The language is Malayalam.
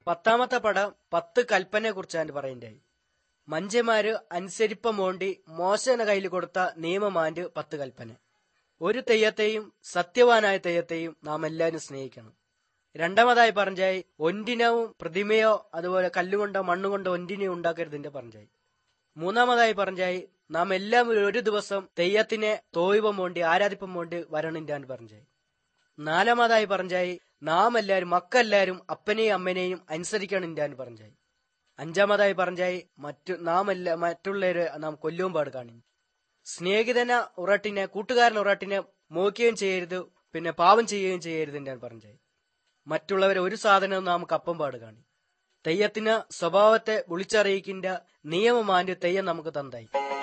പത്താമത്തെ പടം പത്ത് കൽപ്പനയെ കുറിച്ചാണ് പറയുണ്ടായി മഞ്ചമാര് അനുസരിപ്പം വേണ്ടി മോശന കയ്യിൽ കൊടുത്ത നിയമമാന്റെ പത്ത് കൽപ്പന ഒരു തെയ്യത്തെയും സത്യവാനായ തെയ്യത്തെയും നാം എല്ലാവരും സ്നേഹിക്കണം രണ്ടാമതായി പറഞ്ഞായി ഒന്റിനവും പ്രതിമയോ അതുപോലെ കല്ലുകൊണ്ടോ മണ്ണുകൊണ്ടോ ഒന്റിനെയോ ഉണ്ടാക്കരുതിന്റെ പറഞ്ഞായി മൂന്നാമതായി പറഞ്ഞായി നാം എല്ലാവരും ഒരു ദിവസം തെയ്യത്തിനെ തോയ്പം വേണ്ടി ആരാധിപ്പം വേണ്ടി വരണിന്റെ പറഞ്ഞായി നാലാമതായി പറഞ്ഞായി നാം എല്ലാവരും മക്കെല്ലാരും അപ്പനെയും അമ്മനെയും അനുസരിക്കണിന്റെ പറഞ്ഞായി അഞ്ചാമതായി പറഞ്ഞായി മറ്റു നാം എല്ലാ മറ്റുള്ളവരെ നാം കൊല്ലുവും പാട് കാണി സ്നേഹിതന ഉറട്ടിനെ കൂട്ടുകാരൻ ഉറട്ടിനെ മോക്കുകയും ചെയ്യരുത് പിന്നെ പാവം ചെയ്യുകയും ചെയ്യരുതിന്റെ പറഞ്ഞായി മറ്റുള്ളവരെ ഒരു സാധനവും നാം കപ്പം പാട് കാണി തെയ്യത്തിന് സ്വഭാവത്തെ വിളിച്ചറിയിക്കിന്റെ നിയമമാന്റെ തെയ്യം നമുക്ക് തന്നായി